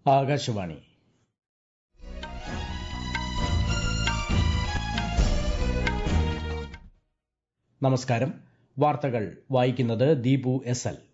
ആകാശവാണി നമസ്കാരം വാർത്തകൾ വായിക്കുന്നത് ദീപു എസ് എൽ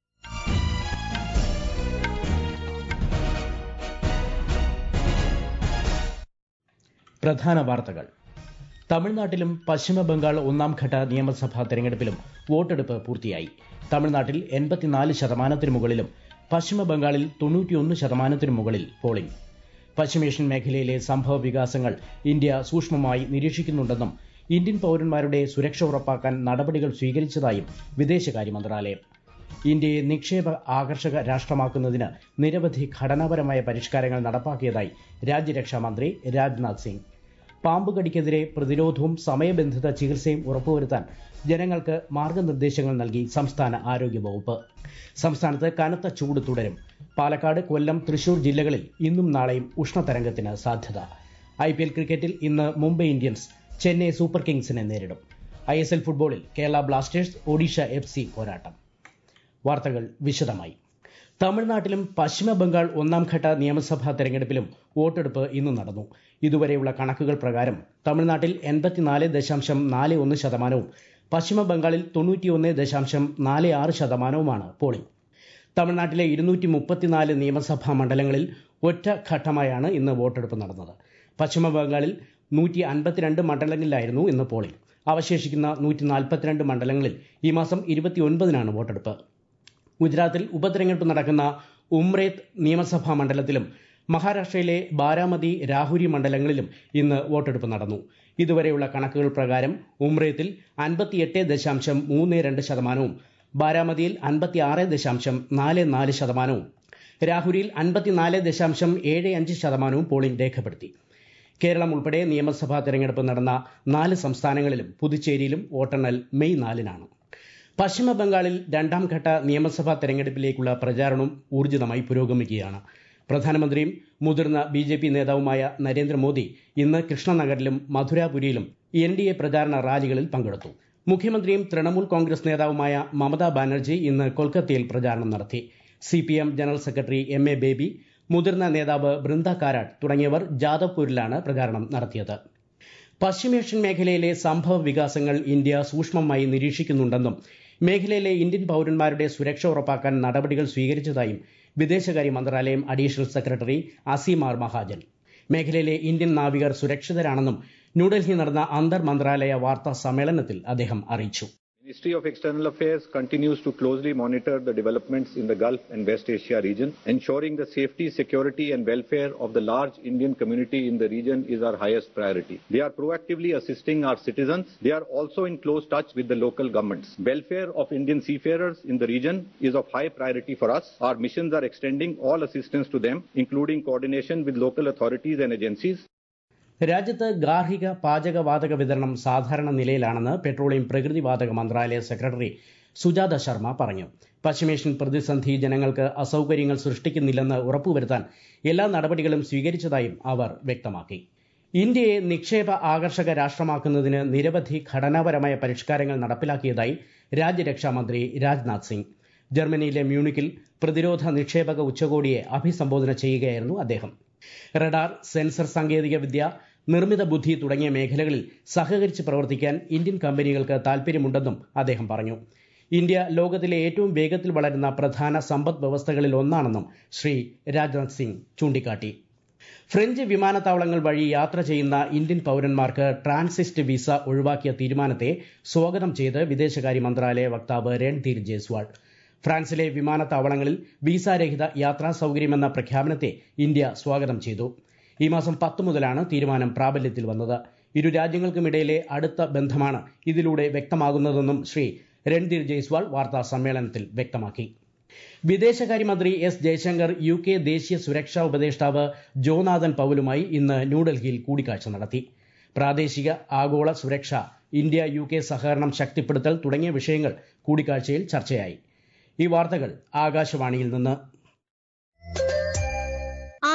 പ്രധാന വാർത്തകൾ തമിഴ്നാട്ടിലും പശ്ചിമ ബംഗാൾ ഒന്നാം ഘട്ട നിയമസഭാ തെരഞ്ഞെടുപ്പിലും വോട്ടെടുപ്പ് പൂർത്തിയായി തമിഴ്നാട്ടിൽ എൺപത്തിനാല് ശതമാനത്തിന് മുകളിലും പശ്ചിമ ബംഗാളിൽ തൊണ്ണൂറ്റിയൊന്ന് ശതമാനത്തിനു മുകളിൽ പോളിംഗ് പശ്ചിമേഷ്യൻ മേഖലയിലെ സംഭവ വികാസങ്ങൾ ഇന്ത്യ സൂക്ഷ്മമായി നിരീക്ഷിക്കുന്നുണ്ടെന്നും ഇന്ത്യൻ പൌരന്മാരുടെ സുരക്ഷ ഉറപ്പാക്കാൻ നടപടികൾ സ്വീകരിച്ചതായും വിദേശകാര്യ മന്ത്രാലയം ഇന്ത്യയെ നിക്ഷേപ ആകർഷക രാഷ്ട്രമാക്കുന്നതിന് നിരവധി ഘടനാപരമായ പരിഷ്കാരങ്ങൾ നടപ്പാക്കിയതായി രാജ്യരക്ഷാ മന്ത്രി രാജ്നാഥ് സിംഗ് പാമ്പുകടിക്കെതിരെ പ്രതിരോധവും സമയബന്ധിത ചികിത്സയും ഉറപ്പുവരുത്താൻ ജനങ്ങൾക്ക് മാർഗനിർദ്ദേശങ്ങൾ നൽകി സംസ്ഥാന ആരോഗ്യ വകുപ്പ് സംസ്ഥാനത്ത് കനത്ത ചൂട് തുടരും പാലക്കാട് കൊല്ലം തൃശൂർ ജില്ലകളിൽ ഇന്നും നാളെയും ഉഷ്ണതരംഗത്തിന് സാധ്യത ഐ പി എൽ ക്രിക്കറ്റിൽ ഇന്ന് മുംബൈ ഇന്ത്യൻസ് ചെന്നൈ സൂപ്പർ കിങ്സിനെ നേരിടും ഐ എസ് എൽ ഫുട്ബോളിൽ Kerala Blasters Odisha F C പോരാട്ടം വാർത്തകൾ വിശദമായി തമിഴ്നാട്ടിലും പശ്ചിമ ബംഗാൾ ഒന്നാം ഘട്ട നിയമസഭാ തെരഞ്ഞെടുപ്പിലും വോട്ടെടുപ്പ് ഇന്ന് നടന്നു ഇതുവരെയുള്ള കണക്കുകൾ പ്രകാരം തമിഴ്നാട്ടിൽ എൺപത്തിനാല് ദശാംശം നാല് ഒന്ന് ശതമാനവും പശ്ചിമ ബംഗാളിൽ തൊണ്ണൂറ്റിയൊന്ന് ദശാംശം നാല് ആറ് ശതമാനവുമാണ് പോളിംഗ് തമിഴ്നാട്ടിലെ ഇരുന്നൂറ്റി മുപ്പത്തിനാല് നിയമസഭാ മണ്ഡലങ്ങളിൽ ഒറ്റ ഘട്ടമായാണ് ഇന്ന് വോട്ടെടുപ്പ് നടന്നത് പശ്ചിമ ബംഗാളിൽ നൂറ്റി അൻപത്തിരണ്ട് മണ്ഡലങ്ങളിലായിരുന്നു ഇന്ന് പോളിംഗ് അവശേഷിക്കുന്ന നൂറ്റി നാൽപ്പത്തിരണ്ട് മണ്ഡലങ്ങളിൽ ഈ മാസം ഇരുപത്തിയൊൻപതിനാണ് വോട്ടെടുപ്പ് ഗുജറാത്തിൽ ഉപതെരഞ്ഞെടുപ്പ് നടക്കുന്ന ഉംറേത്ത് നിയമസഭാ മണ്ഡലത്തിലും മഹാരാഷ്ട്രയിലെ ബാരാമതി രാഹുരി മണ്ഡലങ്ങളിലും ഇന്ന് വോട്ടെടുപ്പ് നടന്നു ഇതുവരെയുള്ള കണക്കുകൾ പ്രകാരം ഉംറേത്തിൽ അൻപത്തിയെട്ട് ദശാംശം മൂന്ന് രണ്ട് ശതമാനവും ബാരാമതിയിൽ അൻപത്തിയാറ് ദശാംശം നാല് നാല് ശതമാനവും രാഹുരിയിൽ അൻപത്തിനാല് ദശാംശം ഏഴ് അഞ്ച് ശതമാനവും പോളിംഗ് രേഖപ്പെടുത്തി കേരളം ഉൾപ്പെടെ നിയമസഭാ തെരഞ്ഞെടുപ്പ് നടന്ന നാല് സംസ്ഥാനങ്ങളിലും പുതുച്ചേരിയിലും വോട്ടെണ്ണൽ മെയ് നാലിനാണ് പശ്ചിമ ബംഗാളിൽ രണ്ടാം ഘട്ട നിയമസഭാ തെരഞ്ഞെടുപ്പിലേക്കുള്ള പ്രചാരണവും ഊർജിതമായി പുരോഗമിക്കുകയാണ് പ്രധാനമന്ത്രിയും മുതിർന്ന ബി ജെ പി നേതാവുമായ നരേന്ദ്രമോദി ഇന്ന് കൃഷ്ണനഗറിലും മധുരാപുരിയിലും എൻ ഡി എ പ്രചാരണ റാലികളിൽ പങ്കെടുത്തു മുഖ്യമന്ത്രിയും തൃണമൂൽ കോൺഗ്രസ് നേതാവുമായ മമതാ ബാനർജി ഇന്ന് കൊൽക്കത്തയിൽ പ്രചാരണം നടത്തി C P M general secretary M A Baby മുതിർന്ന നേതാവ് ബൃന്ദ കാരാട്ട് തുടങ്ങിയവർ ജാദവ്പൂരിലാണ് പ്രചാരണം നടത്തിയത് പശ്ചിമേഷ്യൻ മേഖലയിലെ സംഭവ വികാസങ്ങൾ ഇന്ത്യ സൂക്ഷ്മമായി നിരീക്ഷിക്കുന്നുണ്ടെന്നും മേഖലയിലെ ഇന്ത്യൻ പൌരന്മാരുടെ സുരക്ഷ ഉറപ്പാക്കാൻ നടപടികൾ സ്വീകരിച്ചതായും വിദേശകാര്യ മന്ത്രാലയം അഡീഷണൽ സെക്രട്ടറി അസീമാർ മഹാജൻ മേഖലയിലെ ഇന്ത്യൻ നാവികർ സുരക്ഷിതരാണെന്നും ന്യൂഡൽഹി നടന്ന അന്തർ മന്ത്രാലയ വാർത്താ സമ്മേളനത്തിൽ അദ്ദേഹം അറിയിച്ചു Ministry of External Affairs continues to closely monitor the developments in the Gulf and West Asia region. Ensuring the safety, security and welfare of the large Indian community in the region is our highest priority. We are proactively assisting our citizens. They are also in close touch with the local governments. Welfare of Indian seafarers in the region is of high priority for us. Our missions are extending all assistance to them, including coordination with local authorities and agencies. രാജ്യത്ത് ഗാർഹിക പാചകവാതക വിതരണം സാധാരണ നിലയിലാണെന്ന് petroleum പ്രകൃതിവാതക മന്ത്രാലയ secretary Sujatha Sharma പറഞ്ഞു പശ്ചിമേഷ്യൻ പ്രതിസന്ധി ജനങ്ങൾക്ക് അസൌകര്യങ്ങൾ സൃഷ്ടിക്കുന്നില്ലെന്ന് ഉറപ്പുവരുത്താൻ എല്ലാ നടപടികളും സ്വീകരിച്ചതായും അവർ വ്യക്തമാക്കി ഇന്ത്യയെ നിക്ഷേപ ആകർഷക രാഷ്ട്രമാക്കുന്നതിന് നിരവധി ഘടനാപരമായ പരിഷ്കാരങ്ങൾ നടപ്പിലാക്കിയതായി രാജ്യരക്ഷാമന്ത്രി രാജ്നാഥ് സിംഗ് ജർമ്മനിയിലെ മ്യൂണിക്കിൽ പ്രതിരോധ നിക്ഷേപക ഉച്ചകോടിയെ അഭിസംബോധന ചെയ്യുകയായിരുന്നു അദ്ദേഹം റഡാർ സെൻസർ സാങ്കേതിക വിദ്യ നിർമ്മിത ബുദ്ധി തുടങ്ങിയ മേഖലകളിൽ സഹകരിച്ച് പ്രവർത്തിക്കാൻ ഇന്ത്യൻ കമ്പനികൾക്ക് താൽപര്യമുണ്ടെന്നും അദ്ദേഹം പറഞ്ഞു ഇന്ത്യ ലോകത്തിലെ ഏറ്റവും വേഗത്തിൽ വളരുന്ന പ്രധാന സമ്പദ് വ്യവസ്ഥകളിൽ ഒന്നാണെന്നും ശ്രീ രാജ്നാഥ് സിംഗ് ചൂണ്ടിക്കാട്ടി ഫ്രഞ്ച് വിമാനത്താവളങ്ങൾ വഴി യാത്ര ചെയ്യുന്ന ഇന്ത്യൻ പൌരന്മാർക്ക് ട്രാൻസിസ്റ്റ് വിസ ഒഴിവാക്കിയ തീരുമാനത്തെ സ്വാഗതം ചെയ്ത് വിദേശകാര്യ മന്ത്രാലയ വക്താവ് രൺധീർ ജയ്സ്വാൾ ഫ്രാൻസിലെ വിമാനത്താവളങ്ങളിൽ വിസാരഹിത യാത്രാ സൌകര്യമെന്ന പ്രഖ്യാപനത്തെ ഇന്ത്യ സ്വാഗതം ചെയ്തു ഈ മാസം പത്ത് മുതലാണ് തീരുമാനം പ്രാബല്യത്തിൽ വന്നത് ഇരു രാജ്യങ്ങൾക്കുമിടയിലെ അടുത്ത ബന്ധമാണ് ഇതിലൂടെ വ്യക്തമാകുന്നതെന്നും ശ്രീ രൺധീർ ജയ്സ്വാൾ വാർത്താ സമ്മേളനത്തിൽ വ്യക്തമാക്കി വിദേശകാര്യമന്ത്രി എസ് ജയശങ്കർ യു കെ ദേശീയ സുരക്ഷാ ഉപദേഷ്ടാവ് ജോനാഥൻ പൌലുമായി ഇന്ന് ന്യൂഡൽഹിയിൽ കൂടിക്കാഴ്ച നടത്തി പ്രാദേശിക ആഗോള സുരക്ഷ ഇന്ത്യ യു കെ സഹകരണം ശക്തിപ്പെടുത്തൽ തുടങ്ങിയ വിഷയങ്ങൾ കൂടിക്കാഴ്ചയിൽ ചർച്ചയായി ഈ വാർത്തകൾ ആകാശവാണിയിൽ നിന്ന്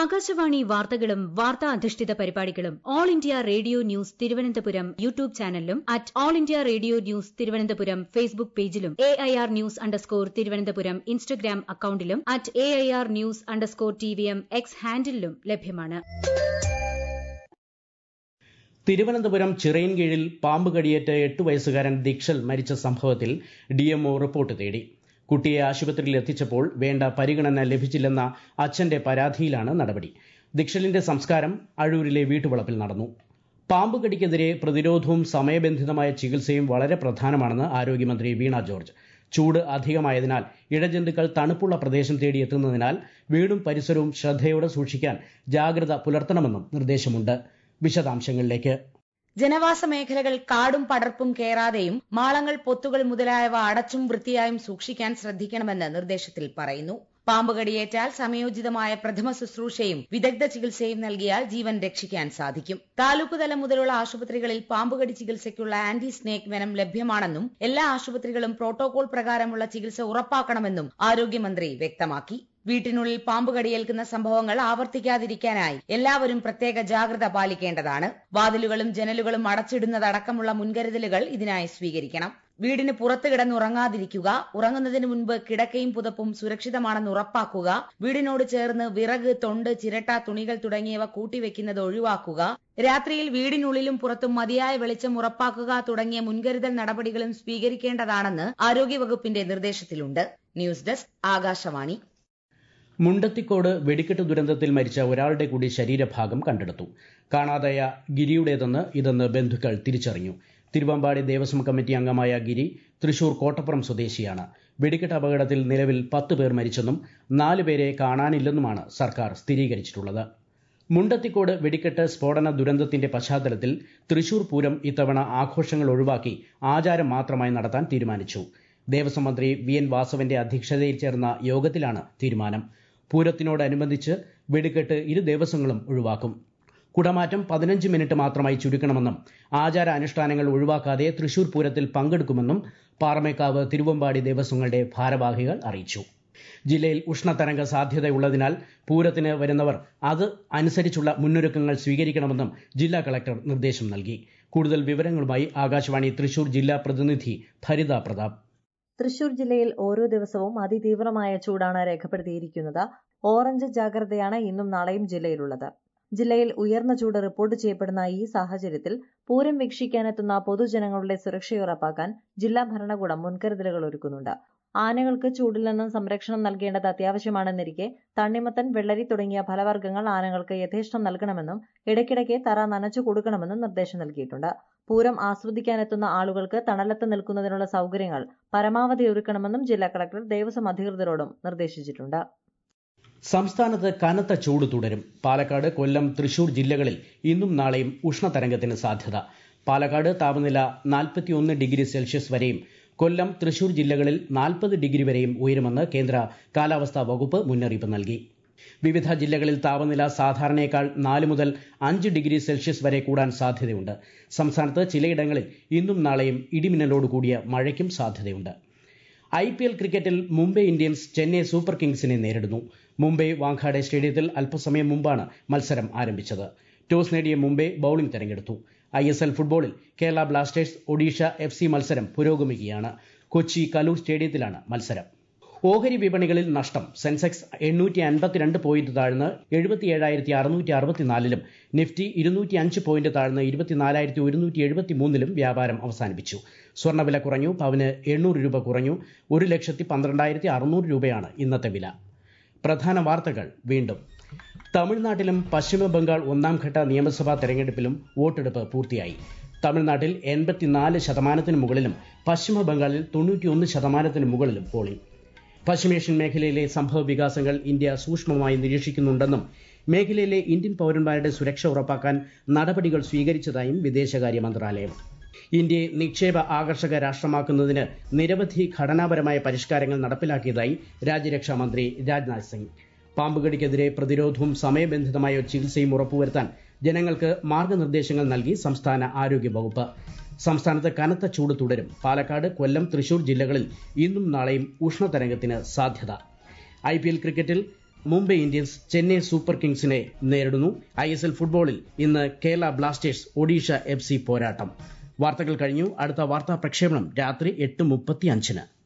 ആകാശവാണി വാർത്തകളും വാർത്താ അധിഷ്ഠിത പരിപാടികളും All India Radio News Thiruvananthapuram YouTube ചാനലിലും at All India Radio News Thiruvananthapuram Facebook പേജിലും A I R news underscore Thiruvananthapuram Instagram അക്കൌണ്ടിലും at A I R news underscore T V M X ഹാൻഡിലും ലഭ്യമാണ് തിരുവനന്തപുരം ചിറയൻകീഴിൽ പാമ്പ് കടിയേറ്റ് എട്ട് വയസ്സുകാരൻ ദീക്ഷൽ മരിച്ച സംഭവത്തിൽ ഡിഎംഒ റിപ്പോർട്ട് തേടി കുട്ടിയെ ആശുപത്രിയിൽ എത്തിച്ചപ്പോൾ വേണ്ട പരിഗണന ലഭിച്ചില്ലെന്ന അച്ഛന്റെ പരാതിയിലാണ് നടപടി ദീക്ഷലിന്റെ സംസ്കാരം അഴൂരിലെ വീട്ടുവളപ്പിൽ നടന്നു പാമ്പ് കടിക്കെതിരെ പ്രതിരോധവും സമയബന്ധിതമായ ചികിത്സയും വളരെ പ്രധാനമാണെന്ന് ആരോഗ്യമന്ത്രി വീണ ജോർജ് ചൂട് അധികമായതിനാൽ ഇഴജന്തുക്കൾ തണുപ്പുള്ള പ്രദേശം തേടി എത്തുന്നതിനാൽ വീടും പരിസരവും ശ്രദ്ധയോടെ സൂക്ഷിക്കാൻ ജാഗ്രത പുലർത്തണമെന്നും നിർദ്ദേശമുണ്ട് വിശദാംശങ്ങളിലേക്ക് ജനവാസ മേഖലകൾ കാടും പടർപ്പും കയറാതെയും മാളങ്ങൾ പൊത്തുകൾ മുതലായവ അടച്ചും വൃത്തിയായും സൂക്ഷിക്കാൻ ശ്രദ്ധിക്കണമെന്ന് നിർദ്ദേശത്തിൽ പറയുന്നു പാമ്പ് കടിയേറ്റാൽ സമയോചിതമായ പ്രഥമ ശുശ്രൂഷയും വിദഗ്ധ ചികിത്സയും നൽകിയാൽ ജീവൻ രക്ഷിക്കാൻ സാധിക്കും താലൂക്ക് തലം മുതലുള്ള ആശുപത്രികളിൽ പാമ്പുകടി ചികിത്സയ്ക്കുള്ള ആന്റി സ്നേക് വെനം ലഭ്യമാണെന്നും എല്ലാ ആശുപത്രികളും പ്രോട്ടോകോൾ പ്രകാരമുള്ള ചികിത്സ ഉറപ്പാക്കണമെന്നും ആരോഗ്യമന്ത്രി വ്യക്തമാക്കി വീട്ടിനുള്ളിൽ പാമ്പ് കടിയേൽക്കുന്ന സംഭവങ്ങൾ ആവർത്തിക്കാതിരിക്കാനായി എല്ലാവരും പ്രത്യേക ജാഗ്രത പാലിക്കേണ്ടതാണ് വാതിലുകളും ജനലുകളും അടച്ചിടുന്നതടക്കമുള്ള മുൻകരുതലുകൾ ഇതിനായി സ്വീകരിക്കണം വീടിന് പുറത്ത് കിടന്നുറങ്ങാതിരിക്കുക ഉറങ്ങുന്നതിന് മുൻപ് കിടക്കയും പുതപ്പും സുരക്ഷിതമാണെന്ന് ഉറപ്പാക്കുക വീടിനോട് ചേർന്ന് വിറക് തൊണ്ട് ചിരട്ട തുണികൾ തുടങ്ങിയവ കൂട്ടിവെക്കുന്നത് ഒഴിവാക്കുക രാത്രിയിൽ വീടിനുള്ളിലും പുറത്തും മതിയായ വെളിച്ചം ഉറപ്പാക്കുക തുടങ്ങിയ മുൻകരുതൽ നടപടികളും സ്വീകരിക്കേണ്ടതാണെന്ന് ആരോഗ്യവകുപ്പിന്റെ നിർദ്ദേശത്തിലുണ്ട് ന്യൂസ് ഡെസ്ക് ആകാശവാണി മുണ്ടത്തിക്കോട് വെടിക്കെട്ട് ദുരന്തത്തിൽ മരിച്ച ഒരാളുടെ കൂടി ശരീരഭാഗം കണ്ടെടുത്തു കാണാതായ ഗിരിയുടേതെന്ന് ഇതെന്ന് ബന്ധുക്കൾ തിരിച്ചറിഞ്ഞു തിരുവമ്പാടി ദേവസ്വം കമ്മിറ്റി അംഗമായ ഗിരി തൃശൂർ കോട്ടപ്പുറം സ്വദേശിയാണ് വെടിക്കെട്ട് അപകടത്തിൽ നിലവിൽ പത്ത് പേർ മരിച്ചെന്നും നാല് പേരെ കാണാനില്ലെന്നുമാണ് സർക്കാർ സ്ഥിരീകരിച്ചിട്ടുള്ളത് മുണ്ടത്തിക്കോട് വെടിക്കെട്ട് സ്ഫോടന ദുരന്തത്തിന്റെ പശ്ചാത്തലത്തിൽ തൃശൂർ പൂരം ഇത്തവണ ആഘോഷങ്ങൾ ഒഴിവാക്കി ആചാരം മാത്രമായി നടത്താൻ തീരുമാനിച്ചു ദേവസ്വം മന്ത്രി വി എൻ വാസവന്റെ അധ്യക്ഷതയിൽ ചേർന്ന യോഗത്തിലാണ് തീരുമാനം പൂരത്തിനോടനുബന്ധിച്ച് വെടിക്കെട്ട് ഇരു ദേവസ്വങ്ങളും ഒഴിവാക്കും കുടമാറ്റം പതിനഞ്ച് മിനിറ്റ് മാത്രമായി ചുരുക്കണമെന്നും ആചാര അനുഷ്ഠാനങ്ങൾ ഒഴിവാക്കാതെ തൃശൂർ പൂരത്തിൽ പങ്കെടുക്കുമെന്നും പാറമേക്കാവ് തിരുവമ്പാടി ദേവസ്വങ്ങളുടെ ഭാരവാഹികൾ അറിയിച്ചു ജില്ലയിൽ ഉഷ്ണതരംഗ സാധ്യതയുള്ളതിനാൽ പൂരത്തിന് വരുന്നവർ അത് അനുസരിച്ചുള്ള മുന്നൊരുക്കങ്ങൾ സ്വീകരിക്കണമെന്നും ജില്ലാ കളക്ടർ നിർദ്ദേശം നൽകി കൂടുതൽ വിവരങ്ങളുമായി ആകാശവാണി തൃശൂർ ജില്ലാ പ്രതിനിധി ഭരിത പ്രതാപ് തൃശൂർ ജില്ലയിൽ ഓരോ ദിവസവും അതിതീവ്രമായ ചൂടാണ് രേഖപ്പെടുത്തിയിരിക്കുന്നത് ഓറഞ്ച് ജാഗ്രതയാണ് ഇന്നും നാളെയും ജില്ലയിലുള്ളത് ജില്ലയിൽ ഉയർന്ന ചൂട് റിപ്പോർട്ട് ചെയ്യപ്പെടുന്ന ഈ സാഹചര്യത്തിൽ പൂരം വീക്ഷിക്കാനെത്തുന്ന പൊതുജനങ്ങളുടെ സുരക്ഷ ഉറപ്പാക്കാൻ ജില്ലാ ഭരണകൂടം മുൻകരുതലുകൾ ഒരുക്കുന്നുണ്ട് ആനകൾക്ക് ചൂടിൽ നിന്നും സംരക്ഷണം നൽകേണ്ടത് അത്യാവശ്യമാണെന്നിരിക്കെ തണ്ണിമത്തൻ വെള്ളരി തുടങ്ങിയ ഫലവർഗ്ഗങ്ങൾ ആനകൾക്ക് യഥേഷ്ടം നൽകണമെന്നും ഇടയ്ക്കിടയ്ക്ക് തറ നനച്ചു കൊടുക്കണമെന്നും നിർദ്ദേശം നൽകിയിട്ടുണ്ട് പൂരം ആസ്വദിക്കാനെത്തുന്ന ആളുകൾക്ക് തണലത്ത് നിൽക്കുന്നതിനുള്ള സൗകര്യങ്ങൾ പരമാവധി ഒരുക്കണമെന്നും ജില്ലാ കളക്ടർ ദേവസ്വം അധികൃതരോടും നിർദ്ദേശിച്ചിട്ടുണ്ട് സംസ്ഥാനത്ത് കനത്ത ചൂട് തുടരും പാലക്കാട് കൊല്ലം തൃശൂർ ജില്ലകളിൽ ഇന്നും നാളെയും ഉഷ്ണതരംഗത്തിന് സാധ്യത പാലക്കാട് താപനില നാൽപ്പത്തിയൊന്ന് ഡിഗ്രി സെൽഷ്യസ് വരെയും കൊല്ലം തൃശൂർ ജില്ലകളിൽ നാൽപ്പത് ഡിഗ്രി വരെയും ഉയരുമെന്ന് കേന്ദ്ര കാലാവസ്ഥാ വകുപ്പ് മുന്നറിയിപ്പ് നൽകി വിവിധ ജില്ലകളിൽ താപനില സാധാരണയേക്കാൾ നാല് മുതൽ അഞ്ച് ഡിഗ്രി സെൽഷ്യസ് വരെ കൂടാൻ സാധ്യതയുണ്ട് സംസ്ഥാനത്ത് ചിലയിടങ്ങളിൽ ഇന്നും നാളെയും ഇടിമിന്നലോട് കൂടിയ മഴയ്ക്കും സാധ്യതയുണ്ട് ഐ പി എൽ ക്രിക്കറ്റിൽ മുംബൈ ഇന്ത്യൻസ് ചെന്നൈ സൂപ്പർ കിങ്സിനെ നേരിടുന്നു മുംബൈ വാങ്ഖാഡെ സ്റ്റേഡിയത്തിൽ അല്പസമയം മുമ്പാണ് മത്സരം ആരംഭിച്ചത് ടോസ് നേടിയ മുംബൈ ബൌളിംഗ് തെരഞ്ഞെടുത്തു ഐ എസ് എൽ ഫുട്ബോളിൽ Kerala Blasters Odisha F C മത്സരം പുരോഗമിക്കുകയാണ് കൊച്ചി കലൂർ സ്റ്റേഡിയത്തിലാണ് മത്സരം ഓഹരി വിപണികളിൽ നഷ്ടം സെൻസെക്സ് എണ്ണൂറ്റി അൻപത്തിരണ്ട് പോയിന്റ് താഴ്ന്ന് എഴുപത്തിയേഴായിരത്തി അറുന്നൂറ്റി അറുപത്തിനാലിലും നിഫ്റ്റി ഇരുന്നൂറ്റി അഞ്ച് പോയിന്റ് താഴ്ന്ന് ഇരുപത്തിനാലായിരത്തി ഒരുന്നൂറ്റി എഴുപത്തി മൂന്നിലും വ്യാപാരം അവസാനിപ്പിച്ചു സ്വർണ്ണവില കുറഞ്ഞു പവന് എണ്ണൂറ് രൂപ കുറഞ്ഞു ഒരു ലക്ഷത്തി പന്ത്രണ്ടായിരത്തി അറുന്നൂറ് രൂപയാണ് ഇന്നത്തെ വില പ്രധാന വാർത്തകൾ വീണ്ടും തമിഴ്നാട്ടിലും പശ്ചിമ ബംഗാൾ ഒന്നാം ഘട്ട നിയമസഭാ തെരഞ്ഞെടുപ്പിലും വോട്ടെടുപ്പ് പൂർത്തിയായി തമിഴ്നാട്ടിൽ എൺപത്തിനാല് ശതമാനത്തിന് മുകളിലും പശ്ചിമ ബംഗാളിൽ തൊണ്ണൂറ്റിയൊന്ന് ശതമാനത്തിന് മുകളിലും പോളിംഗ് പശ്ചിമേഷ്യൻ മേഖലയിലെ സംഭവ വികാസങ്ങൾ ഇന്ത്യ സൂക്ഷ്മമായി നിരീക്ഷിക്കുന്നുണ്ടെന്നും മേഖലയിലെ ഇന്ത്യൻ പൌരന്മാരുടെ സുരക്ഷ ഉറപ്പാക്കാൻ നടപടികൾ സ്വീകരിച്ചതായും വിദേശകാര്യ മന്ത്രാലയം ഇന്ത്യയെ നിക്ഷേപ ആകർഷക രാഷ്ട്രമാക്കുന്നതിന് നിരവധി ഘടനാപരമായ പരിഷ്കാരങ്ങൾ നടപ്പിലാക്കിയതായി രാജ്യരക്ഷാ മന്ത്രി രാജ്നാഥ് സിംഗ് പാമ്പുകടിക്കെതിരെ പ്രതിരോധവും സമയബന്ധിതമായ ചികിത്സയും ഉറപ്പുവരുത്താൻ ജനങ്ങൾക്ക് മാർഗനിർദ്ദേശങ്ങൾ നൽകി സംസ്ഥാന ആരോഗ്യ വകുപ്പ് സംസ്ഥാനത്ത് കനത്ത ചൂട് തുടരും പാലക്കാട് കൊല്ലം തൃശൂർ ജില്ലകളിൽ ഇന്നും നാളെയും ഉഷ്ണതരംഗത്തിന് സാധ്യത ഐ പി എൽ ക്രിക്കറ്റിൽ മുംബൈ ഇന്ത്യൻസ് ചെന്നൈ സൂപ്പർ കിങ്സിനെ നേരിടുന്നു ഐ എസ് എൽ ഫുട്ബോളിൽ ഇന്ന് Kerala Blasters Odisha F C പോരാട്ടം വാർത്തകൾ കഴിഞ്ഞു അടുത്ത വാർത്താ പ്രക്ഷേപണം രാത്രി എട്ട് മുപ്പത്തി അഞ്ചിന്